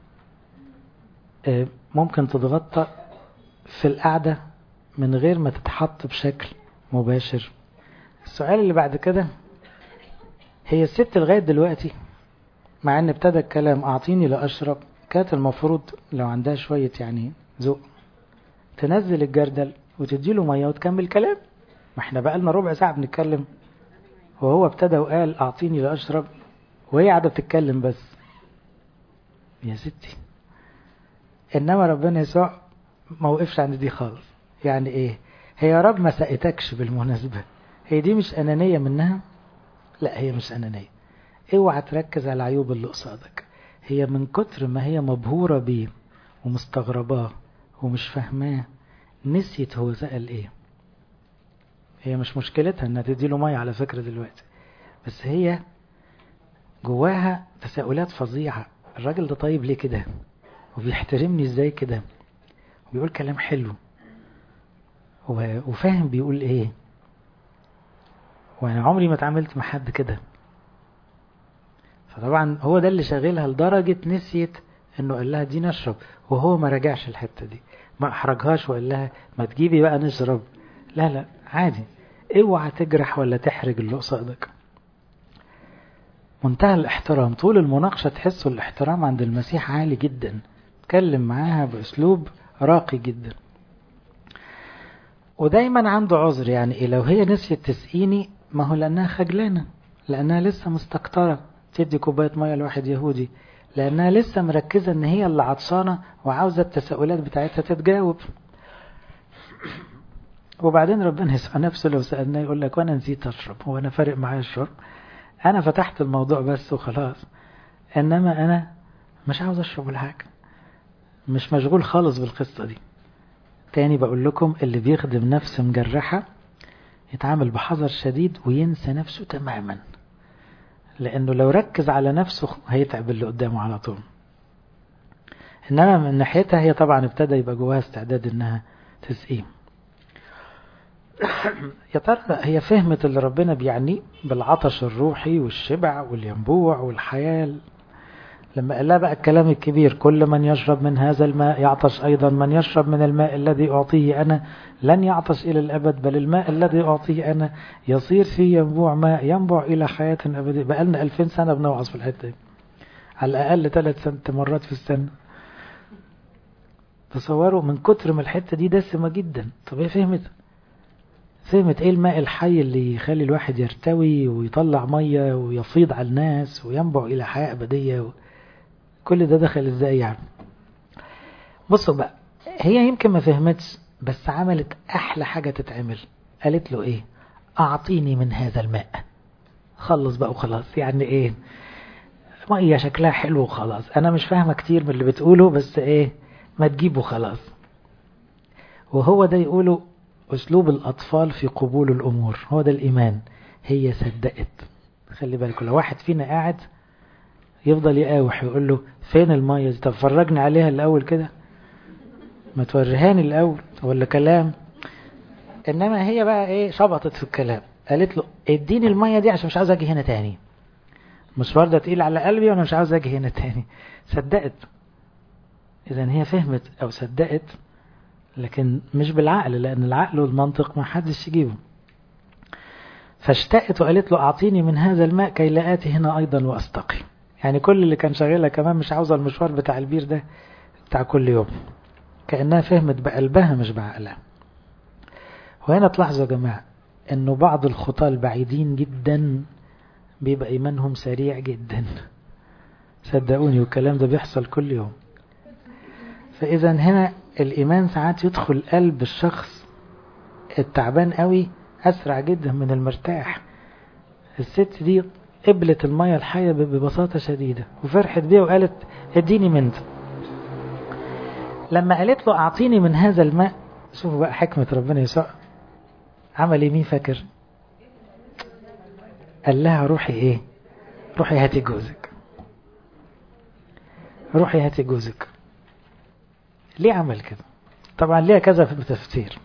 ممكن تتغطى في القعدة من غير ما تتحط بشكل مباشر السؤال اللي بعد كده هي الست لغاية دلوقتي مع ان ابتدى الكلام اعطيني لاشرب كانت المفروض لو عندها شوية يعني ذوق تنزل الجردل وتديله مية وتكمل كلام ما احنا بقى لنا ربع ساعة بنتكلم وهو ابتدى وقال اعطيني لاشرب وهي قاعدة بتتكلم بس يا ستي انما ربنا يسوع ما وقفش عند دي خالص يعني ايه هي يا رب ما سقتكش بالمناسبة هي دي مش انانية منها لا هي مش انانية اوعى تركز على عيوب اللي قصادك هي من كتر ما هي مبهورة بيه ومستغرباه ومش فاهماه نسيت هو سأل ايه هي مش مشكلتها انها تديله مية على فكرة دلوقتي بس هي جواها تساؤلات فظيعة الراجل ده طيب ليه كده وبيحترمني ازاي كده وبيقول كلام حلو وفاهم بيقول ايه وانا عمري ما اتعاملت مع حد كده فطبعا هو ده اللي شاغلها لدرجة نسيت انه قال لها دي نشرب وهو ما رجعش الحتة دي ما احرجهاش وقال لها ما تجيبي بقى نشرب لا لا عادي اوعى تجرح ولا تحرج اللي قصادك منتهى الاحترام طول المناقشة تحسوا الاحترام عند المسيح عالي جدا اتكلم معاها باسلوب راقي جدا ودايما عنده عذر يعني إيه لو هي نسيت تسقيني ما هو لأنها خجلانة لأنها لسه مستكترة تدي كوباية مية لواحد يهودي لأنها لسه مركزة إن هي اللي عطشانة وعاوزة التساؤلات بتاعتها تتجاوب وبعدين ربنا يسأل نفسه لو سألناه يقول لك وأنا نسيت أشرب هو أنا فارق معايا الشرب أنا فتحت الموضوع بس وخلاص إنما أنا مش عاوز أشرب ولا حاجة مش مشغول خالص بالقصة دي تاني بقول لكم اللي بيخدم نفس مجرحة يتعامل بحذر شديد وينسى نفسه تماما لأنه لو ركز على نفسه هيتعب اللي قدامه على طول إنما من ناحيتها هي طبعا ابتدى يبقى جواها استعداد إنها تسقيه يا ترى هي فهمت اللي ربنا بيعنيه بالعطش الروحي والشبع والينبوع والحياة لما قال لها بقى الكلام الكبير كل من يشرب من هذا الماء يعطش أيضا من يشرب من الماء الذي أعطيه أنا لن يعطش إلى الأبد بل الماء الذي أعطيه أنا يصير فيه ينبوع ماء ينبع إلى حياة أبدية بقى لنا 2000 سنة بنوعظ في الحتة دي على الأقل ثلاث سنة مرات في السنة تصوروا من كتر ما الحتة دي دسمة جدا طب هي فهمت فهمت ايه الماء الحي اللي يخلي الواحد يرتوي ويطلع مية ويفيض على الناس وينبع إلى حياة أبدية و... كل ده دخل ازاي يعني بصوا بقى هي يمكن ما فهمتش بس عملت احلى حاجة تتعمل قالت له ايه اعطيني من هذا الماء خلص بقى وخلاص يعني ايه مية شكلها حلو وخلاص انا مش فاهمة كتير من اللي بتقوله بس ايه ما تجيبه خلاص وهو ده يقوله اسلوب الاطفال في قبول الامور هو ده الايمان هي صدقت خلي بالكم لو واحد فينا قاعد يفضل يقاوح يقول له فين المية طب فرجني عليها الأول كده ما توريهاني الأول ولا كلام إنما هي بقى إيه شبطت في الكلام قالت له اديني المية دي عشان مش عاوز أجي هنا تاني مشوار ده تقيل على قلبي وأنا مش عاوز أجي هنا تاني صدقت إذا هي فهمت أو صدقت لكن مش بالعقل لأن العقل والمنطق ما حدش يجيبه فاشتقت وقالت له أعطيني من هذا الماء كي لا آتي هنا أيضا وأستقي يعني كل اللي كان شاغلها كمان مش عاوزة المشوار بتاع البير ده بتاع كل يوم كأنها فهمت بقلبها مش بعقلها وهنا تلاحظوا يا جماعة انه بعض الخطاة البعيدين جدا بيبقى ايمانهم سريع جدا صدقوني والكلام ده بيحصل كل يوم فإذا هنا الإيمان ساعات يدخل قلب الشخص التعبان قوي أسرع جدا من المرتاح الست دي قبلت المية الحية ببساطة شديدة وفرحت بيها وقالت اديني من ده لما قالت له أعطيني من هذا الماء شوفوا بقى حكمة ربنا يسوع عمل ايه مين فاكر قال لها روحي ايه روحي هاتي جوزك روحي هاتي جوزك ليه عمل كده طبعا ليها كذا في التفسير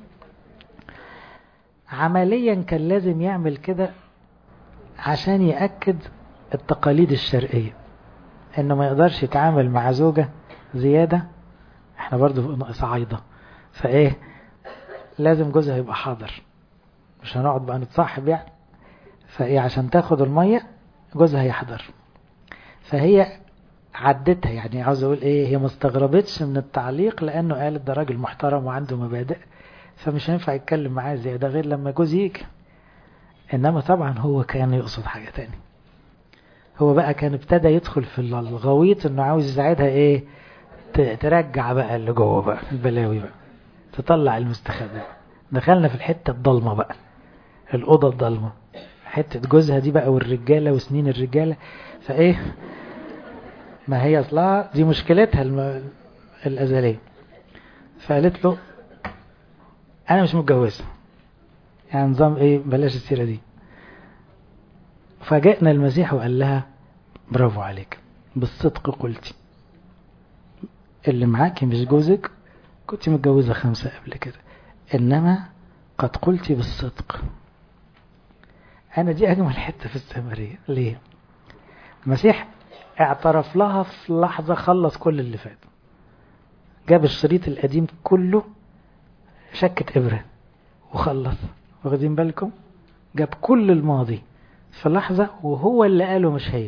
عمليا كان لازم يعمل كده عشان يأكد التقاليد الشرقية انه ما يقدرش يتعامل مع زوجة زيادة احنا برضو صعايدة فايه لازم جوزها يبقى حاضر مش هنقعد بقى نتصاحب يعني فايه عشان تاخد المية جوزها يحضر فهي عدتها يعني عاوز اقول ايه هي ما استغربتش من التعليق لانه قالت ده راجل محترم وعنده مبادئ فمش هينفع يتكلم معاه زيادة غير لما جوز يجي انما طبعا هو كان يقصد حاجة تاني هو بقى كان ابتدى يدخل في الغويط انه عاوز يساعدها ايه ترجع بقى اللي جوه بقى البلاوي بقى تطلع المستخبي دخلنا في الحتة الضلمة بقى الأوضة الضلمة حتة جوزها دي بقى والرجالة وسنين الرجالة فايه ما هي اصلها دي مشكلتها الم... الأزلية فقالت له أنا مش متجوزة يعني نظام ايه بلاش السيرة دي فجاءنا المسيح وقال لها برافو عليك بالصدق قلتي اللي معاكي مش جوزك كنت متجوزة خمسة قبل كده إنما قد قلتي بالصدق أنا دي أجمل حتة في السامرية ليه المسيح اعترف لها في لحظة خلص كل اللي فات جاب الشريط القديم كله شكت إبرة وخلص واخدين بالكم جاب كل الماضي في لحظة وهو اللي قاله مش هي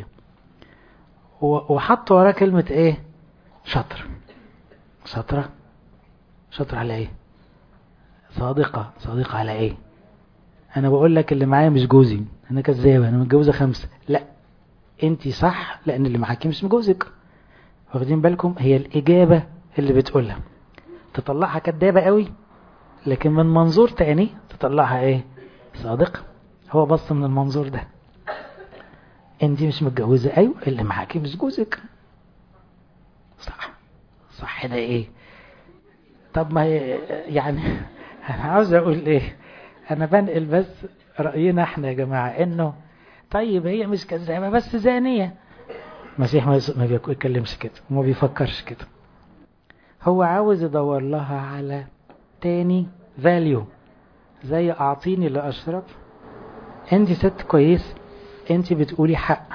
وحط وراه كلمة ايه شطر شطرة شطر على ايه صادقة صادقة على ايه انا بقول لك اللي معايا مش جوزي انا كذابة انا متجوزة خمسة لا انت صح لان اللي معاكي مش جوزك واخدين بالكم هي الاجابة اللي بتقولها تطلعها كدابة قوي لكن من منظور تاني تطلعها ايه صادقة هو بص من المنظور ده انت مش متجوزة ايوه اللي معاكي مش جوزك صح صح ده ايه طب ما يعني انا عاوز اقول ايه انا بنقل بس رأينا احنا يا جماعة انه طيب هي مش كذابة بس زانية المسيح ما بيتكلمش كده وما بيفكرش كده هو عاوز يدور لها على تاني فاليو زي اعطيني لاشرب انت ست كويس انت بتقولي حق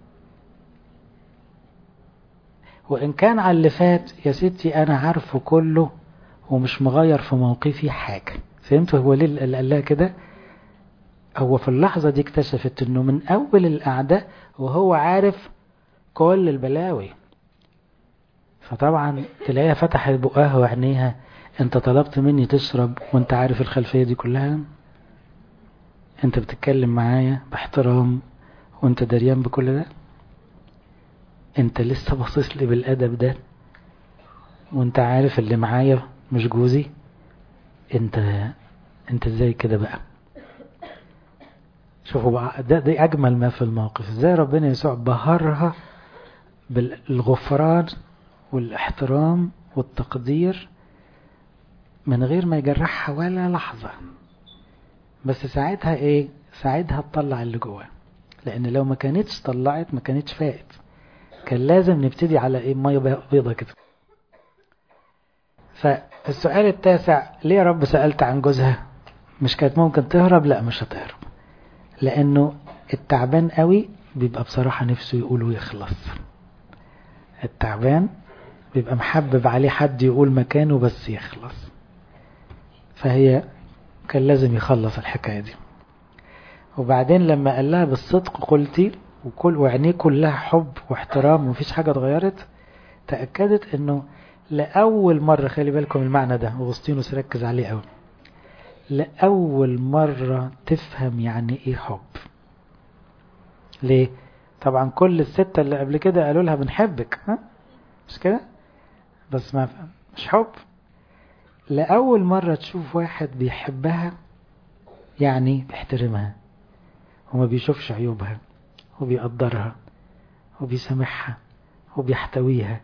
وان كان على اللي فات يا ستي انا عارفه كله ومش مغير في موقفي حاجة فهمت هو ليه اللي قال لها كده هو في اللحظة دي اكتشفت انه من اول القعدة وهو عارف كل البلاوي فطبعا تلاقيها فتحت بقها وعينيها انت طلبت مني تشرب وانت عارف الخلفية دي كلها انت بتتكلم معايا باحترام وانت دريان بكل ده انت لسه باصص لي بالادب ده وانت عارف اللي معايا مش جوزي انت انت ازاي كده بقى شوفوا بقى ده دي اجمل ما في الموقف ازاي ربنا يسوع بهرها بالغفران والاحترام والتقدير من غير ما يجرحها ولا لحظة بس ساعتها ايه ساعتها تطلع اللي جواها لان لو ما كانتش طلعت ما كانتش فائت كان لازم نبتدي على ايه ميه بيضة كده فالسؤال التاسع ليه يا رب سألت عن جوزها مش كانت ممكن تهرب لا مش هتهرب لانه التعبان قوي بيبقى بصراحة نفسه يقول ويخلص التعبان بيبقى محبب عليه حد يقول مكانه بس يخلص فهي كان لازم يخلص الحكاية دي وبعدين لما قال لها بالصدق قلتي وكل وعينيه كلها حب واحترام ومفيش حاجة اتغيرت تأكدت انه لأول مرة خلي بالكم المعنى ده وغسطينوس ركز عليه قوي لأول مرة تفهم يعني ايه حب ليه طبعا كل الستة اللي قبل كده قالوا لها بنحبك ها مش كده بس ما مش حب لأول مرة تشوف واحد بيحبها يعني بيحترمها وما بيشوفش عيوبها وبيقدرها وبيسامحها وبيحتويها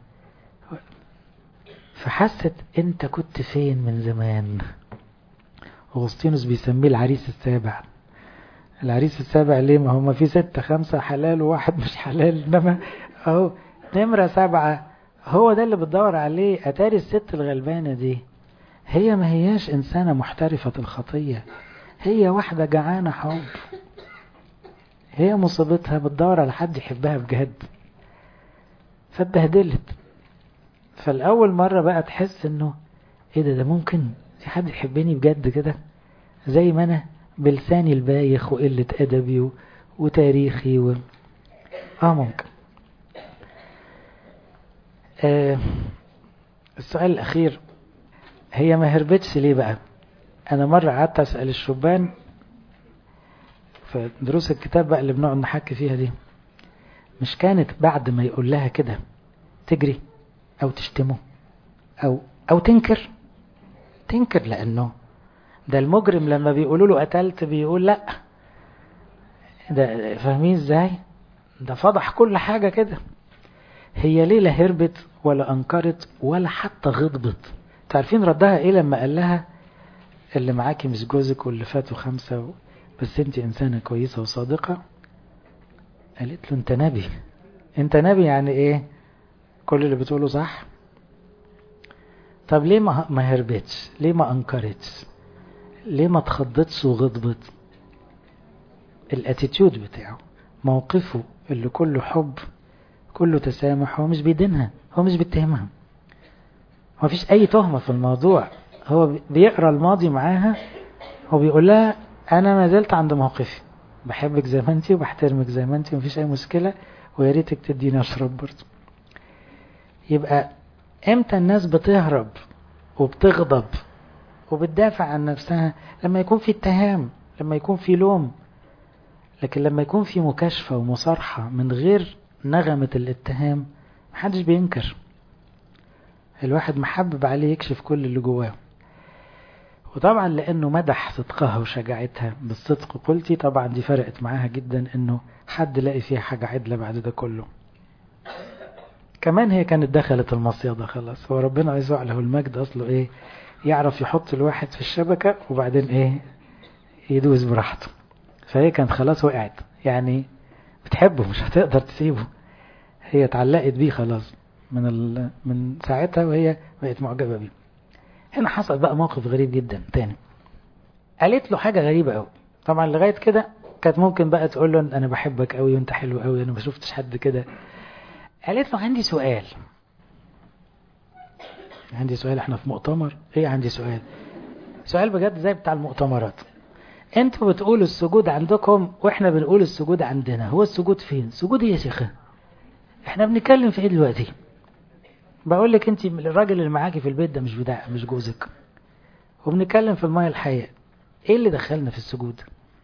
فحست انت كنت فين من زمان أغسطينوس بيسميه العريس السابع العريس السابع ليه ما هم في ستة خمسة حلال وواحد مش حلال انما اهو نمرة سبعة هو ده اللي بتدور عليه اتاري الست الغلبانة دي هي ما هياش انسانة محترفة الخطية هي واحدة جعانة حب هي مصيبتها بتدور على حد يحبها بجد فاتبهدلت فالأول مرة بقى تحس انه ايه ده ده ممكن في حد يحبني بجد كده زي ما انا بلساني البايخ وقلة أدبي و... وتاريخي و... اه ممكن آه السؤال الأخير هي ما هربتش ليه بقى أنا مرة قعدت أسأل الشبان في دروس الكتاب بقى اللي بنقعد نحكي فيها دي مش كانت بعد ما يقول لها كده تجري أو تشتمه أو أو تنكر تنكر لأنه ده المجرم لما بيقولوا له قتلت بيقول لا ده فاهمين ازاي ده فضح كل حاجة كده هي ليه لا هربت ولا انكرت ولا حتى غضبت تعرفين ردها ايه لما قال لها اللي معاكي مش جوزك واللي فاتوا خمسة و... بس انت انسانة كويسة وصادقة قالت له انت نبي انت نبي يعني ايه كل اللي بتقوله صح طب ليه ما ما هربتش ليه ما انكرتش ليه ما اتخضتش وغضبت الاتيتيود بتاعه موقفه اللي كله حب كله تسامح هو مش بيدينها هو مش بيتهمها ما فيش اي تهمة في الموضوع هو بيقرا الماضي معاها وبيقول لها انا ما زلت عند موقفي بحبك زي ما انت وبحترمك زي ما انت مفيش اي مشكلة ويا ريتك تديني اشرب برضه يبقى امتى الناس بتهرب وبتغضب وبتدافع عن نفسها لما يكون في اتهام لما يكون في لوم لكن لما يكون في مكاشفة ومصارحة من غير نغمة الاتهام محدش بينكر الواحد محبب عليه يكشف كل اللي جواه وطبعا لانه مدح صدقها وشجاعتها بالصدق قلتي طبعا دي فرقت معاها جدا انه حد لاقي فيها حاجة عدلة بعد ده كله كمان هي كانت دخلت المصيدة خلاص هو ربنا يسوع له المجد اصله ايه يعرف يحط الواحد في الشبكة وبعدين ايه يدوس براحته فهي كانت خلاص وقعت يعني بتحبه مش هتقدر تسيبه هي اتعلقت بيه خلاص من ال... من ساعتها وهي بقت معجبة بيه هنا حصل بقى موقف غريب جدا تاني قالت له حاجة غريبة قوي طبعا لغاية كده كانت ممكن بقى تقول له انا بحبك قوي وانت حلو قوي انا ما شفتش حد كده قالت له عندي سؤال عندي سؤال احنا في مؤتمر ايه عندي سؤال سؤال بجد زي بتاع المؤتمرات انتوا بتقولوا السجود عندكم واحنا بنقول السجود عندنا هو السجود فين سجود يا شيخة احنا بنتكلم في ايه دلوقتي بقول لك انت الراجل اللي معاكي في البيت ده مش بتاع مش جوزك وبنتكلم في المايه الحيه ايه اللي دخلنا في السجود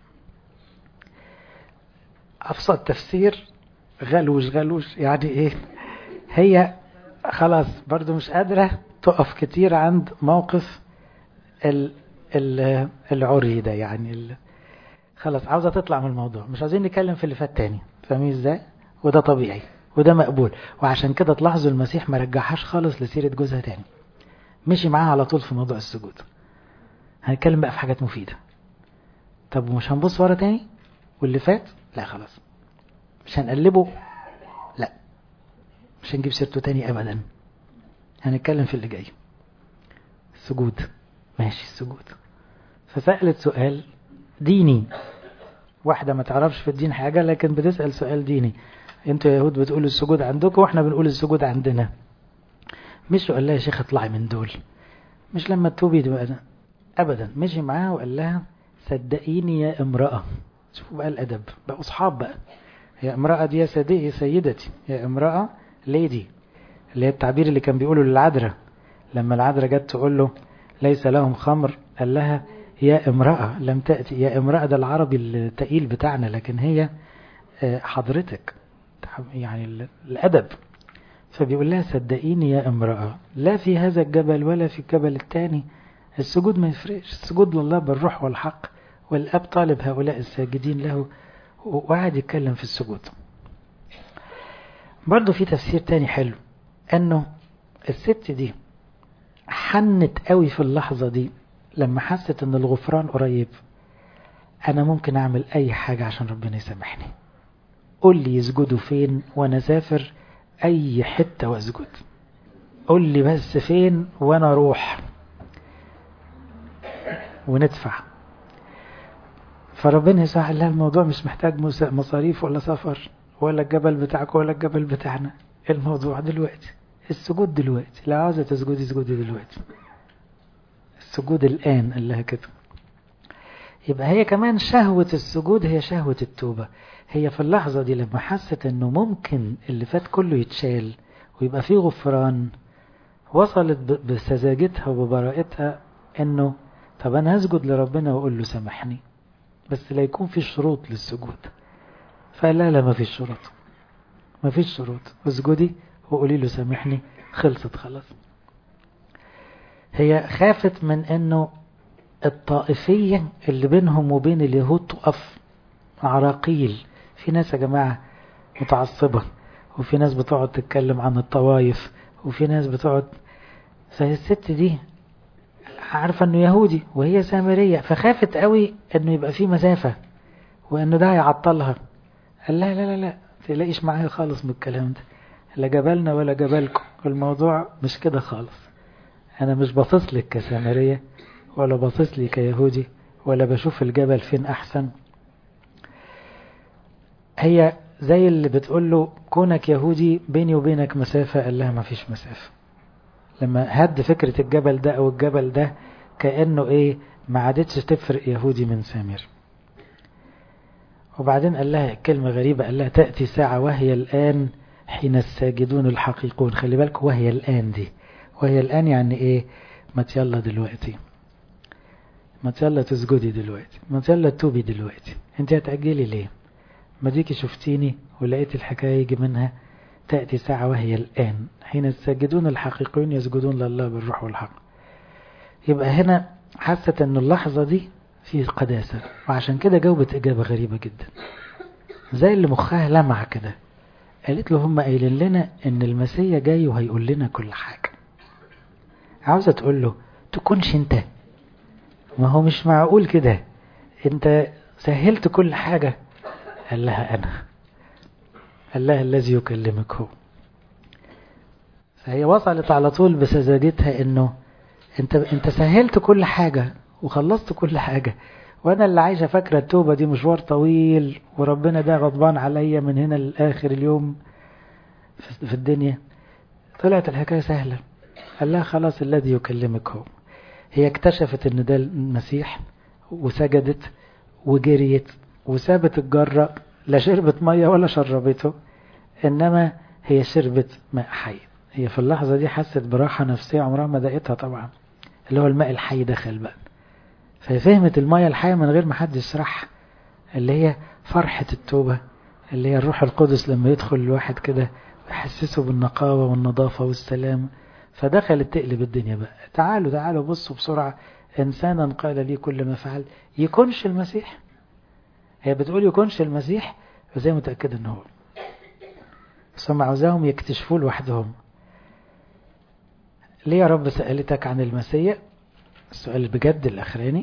ابسط تفسير غلوش غلوش يعني ايه هي خلاص برضو مش قادرة تقف كتير عند موقف ال ال العري ده يعني ال خلاص عاوزة تطلع من الموضوع مش عايزين نتكلم في اللي فات تاني فاهمين ازاي وده طبيعي وده مقبول وعشان كده تلاحظوا المسيح ما رجعهاش خالص لسيرة جوزها تاني مشي معاها على طول في موضوع السجود هنتكلم بقى في حاجات مفيدة طب ومش هنبص ورا تاني واللي فات لا خلاص مش هنقلبه لا مش هنجيب سيرته تاني ابدا هنتكلم في اللي جاي السجود ماشي السجود فسألت سؤال ديني واحدة ما تعرفش في الدين حاجة لكن بتسأل سؤال ديني انتوا يهود بتقولوا السجود عندكم واحنا بنقول السجود عندنا مش قال لها يا شيخ اطلعي من دول مش لما تتوبي تبقى ابدا مشي معاها وقال لها صدقيني يا امرأة شوفوا بقى الادب بقوا اصحاب بقى يا امرأة دي يا سيدي يا سيدتي يا امرأة ليدي اللي هي التعبير اللي كان بيقوله للعذراء لما العذراء جت تقول له ليس لهم خمر قال لها يا امرأة لم تأتي يا امرأة ده العربي التقيل بتاعنا لكن هي حضرتك يعني الأدب فبيقول لها صدقيني يا امرأة لا في هذا الجبل ولا في الجبل الثاني السجود ما يفرقش السجود لله بالروح والحق والأب طالب هؤلاء الساجدين له وقعد يتكلم في السجود برضه في تفسير تاني حلو انه الست دي حنت قوي في اللحظة دي لما حست ان الغفران قريب انا ممكن اعمل اي حاجة عشان ربنا يسامحني قول لي يسجدوا فين وانا اسافر اي حتة واسجد قول لي بس فين وانا اروح وندفع فربنا يسمح لها الموضوع مش محتاج مصاريف ولا سفر ولا الجبل بتاعك ولا الجبل بتاعنا الموضوع دلوقتي السجود دلوقتي لا عاوزة تسجدي اسجدي دلوقتي السجود الآن قال لها كده يبقى هي كمان شهوة السجود هي شهوة التوبة هي في اللحظة دي لما حست انه ممكن اللي فات كله يتشال ويبقى فيه غفران وصلت بسذاجتها وببراءتها انه طب انا هسجد لربنا واقول له سامحني بس لا يكون في شروط للسجود فقال لا لا ما فيش شروط ما فيش شروط اسجدي وقولي له سامحني خلصت خلاص هي خافت من انه الطائفية اللي بينهم وبين اليهود تقف عراقيل في ناس يا جماعة متعصبة وفي ناس بتقعد تتكلم عن الطوائف وفي ناس بتقعد فهي الست دي عارفة انه يهودي وهي سامرية فخافت قوي انه يبقى في مسافة وانه ده هيعطلها قال لا لا لا لا تلاقيش معايا خالص من الكلام ده لا جبلنا ولا جبلكم الموضوع مش كده خالص انا مش باصص لك كسامرية ولا باصص لي كيهودي ولا بشوف الجبل فين احسن هي زي اللي بتقول له كونك يهودي بيني وبينك مسافة قال لها ما فيش مسافة لما هد فكرة الجبل ده او الجبل ده كأنه ايه ما عادتش تفرق يهودي من سامر وبعدين قال لها كلمة غريبة قال لها تأتي ساعة وهي الآن حين الساجدون الحقيقون خلي بالك وهي الآن دي وهي الآن يعني ايه ما يلا دلوقتي ما يلا تسجدي دلوقتي ما يلا توبي دلوقتي انت هتأجلي ليه ما ديكي شفتيني ولقيت الحكاية يجي منها تأتي ساعة وهي الآن حين الساجدون الحقيقيون يسجدون لله بالروح والحق يبقى هنا حست ان اللحظة دي في قداسة وعشان كده جاوبت إجابة غريبة جدا زي اللي مخها لمع كده قالت له هم قايلين لنا ان المسيا جاي وهيقول لنا كل حاجة عاوزة تقول له تكونش انت ما هو مش معقول كده انت سهلت كل حاجة قال لها انا قال لها الذي يكلمك هو فهي وصلت على طول بسذاجتها انه انت انت سهلت كل حاجة وخلصت كل حاجة وانا اللي عايشة فاكرة التوبة دي مشوار طويل وربنا ده غضبان عليا من هنا لآخر اليوم في الدنيا طلعت الحكاية سهلة قال لها خلاص الذي يكلمك هو هي اكتشفت ان ده المسيح وسجدت وجريت وسابت الجرة لا شربت مية ولا شربته انما هي شربت ماء حي هي في اللحظة دي حست براحة نفسية عمرها ما دقتها طبعا اللي هو الماء الحي دخل بقى فهي فهمت المية الحية من غير ما حد يشرحها اللي هي فرحة التوبة اللي هي الروح القدس لما يدخل الواحد كده ويحسسه بالنقاوة والنظافة والسلام فدخلت تقلب الدنيا بقى تعالوا تعالوا بصوا بسرعة إنسانا قال لي كل ما فعل يكونش المسيح هي بتقول يكونش المسيح بس هي متأكدة انه هو بس هم عاوزاهم يكتشفوه لوحدهم ليه يا رب سألتك عن المسيح السؤال بجد الأخراني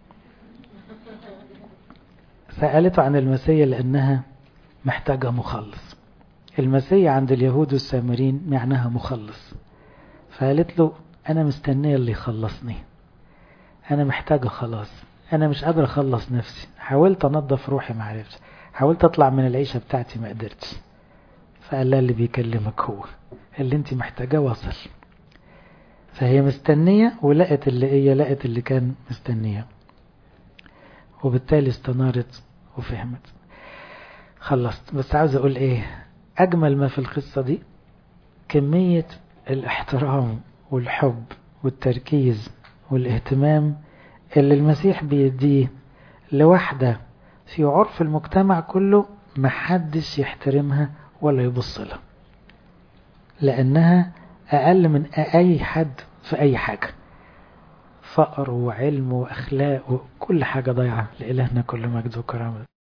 سألته عن المسيح لأنها محتاجة مخلص المسيح عند اليهود والسامرين معناها مخلص فقالت له أنا مستنية اللي يخلصني أنا محتاجة خلاص أنا مش قادر أخلص نفسي حاولت أنظف روحي ما عرفتش حاولت أطلع من العيشة بتاعتي ما قدرتش فقال لها اللي بيكلمك هو اللي انت محتاجاه وصل فهي مستنية ولقت اللي هي لقت اللي كان مستنية وبالتالي استنارت وفهمت خلصت بس عاوز اقول ايه اجمل ما في القصة دي كمية الاحترام والحب والتركيز والاهتمام اللي المسيح بيديه لوحدة في عرف المجتمع كله محدش يحترمها ولا يبص لها لأنها أقل من أي حد في أي حاجة فقر وعلم وأخلاق وكل حاجة ضايعة لإلهنا كل مجد وكرامة